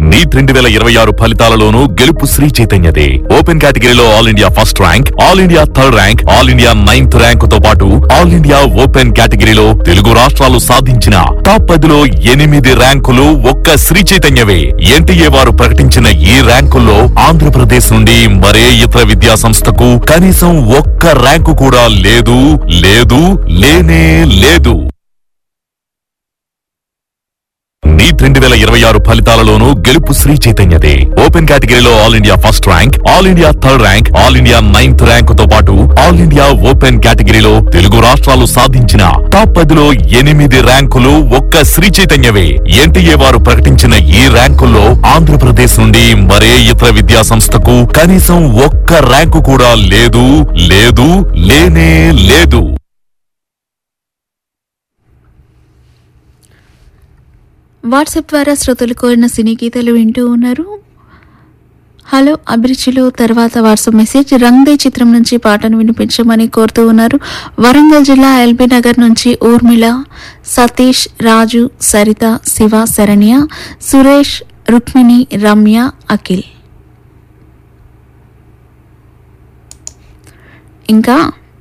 neat రెండు వేల ఇరవై ఆరు ఫలితాలలోనూ గెలుపు శ్రీ చైతన్యదే ఓపెన్ కేటగిరీలో all India first rank all India third rank all India ninth rank తో పాటు ఆల్ ఇండియా ఓపెన్ కేటగిరీలో తెలుగు రాష్ట్రాలు సాధించిన టాప్ పదిలో ఎనిమిది ర్యాంకులు ఒక్క శ్రీ చైతన్యవే ఎన్టీఏ వారు ప్రకటించిన ఈ ర్యాంకుల్లో ఆంధ్రప్రదేశ్ నుండి మరే ఇతర విద్యా సంస్థకు కనీసం ఒక్క ర్యాంకు కూడా లేదు లేదు లేనే లేదు నీట్ రెండు వేల ఇరవై ఆరు ఫలితాలలోనూ గెలుపు శ్రీ చైతన్యదే ఓపెన్ కేటగిరీలో all India first rank all India third rank all India ninth rank తో పాటు ఆల్ ఇండియా ఓపెన్ కేటగిరీలో తెలుగు రాష్ట్రాలు సాధించిన టాప్ పదిలో ఎనిమిది ర్యాంకులు ఒక్క శ్రీ చైతన్యవే ఎన్టీఏ వారు ప్రకటించిన ఈ ర్యాంకుల్లో ఆంధ్రప్రదేశ్ నుండి మరే ఇతర విద్యా సంస్థకు కనీసం ఒక్క ర్యాంకు కూడా లేదు లేదు లేనే లేదు వాట్సాప్ ద్వారా శ్రోతలు కోరిన సినీ గీతాలు వింటూ ఉన్నారు హలో అభిరుచిలో తర్వాత వాట్సాప్ మెసేజ్ రంగ్దే చిత్రం నుంచి పాటను వినిపించమని కోరుతూ ఉన్నారు వరంగల్ జిల్లా ఎల్బీ నగర్ నుంచి ఊర్మిళ సతీష్ రాజు సరిత శివ శరణ్య సురేష్ రుక్మిణి రమ్య అఖిల్ ఇంకా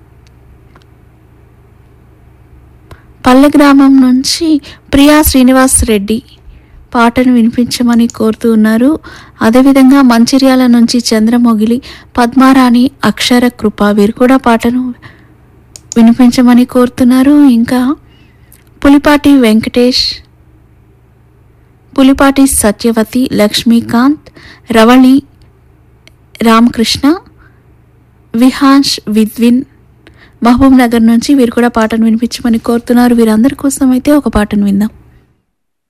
పల్లె గ్రామం నుంచి ప్రియా శ్రీనివాస్ రెడ్డి పాటను వినిపించమని కోరుతూ ఉన్నారు అదేవిధంగా మంచిర్యాల నుంచి చంద్రమొగిలి పద్మారాణి అక్షర కృప వీరు కూడా పాటను వినిపించమని కోరుతున్నారు ఇంకా పులిపాటి వెంకటేష్ పులిపాటి సత్యవతి లక్ష్మీకాంత్ రవళి రామకృష్ణ విహాన్స్ విద్విన్ మహబూబ్ నగర్ నుంచి వీరు కూడా పాటను వినిపించమని కోరుతున్నారు వీరందరి కోసం అయితే ఒక పాటను విందాం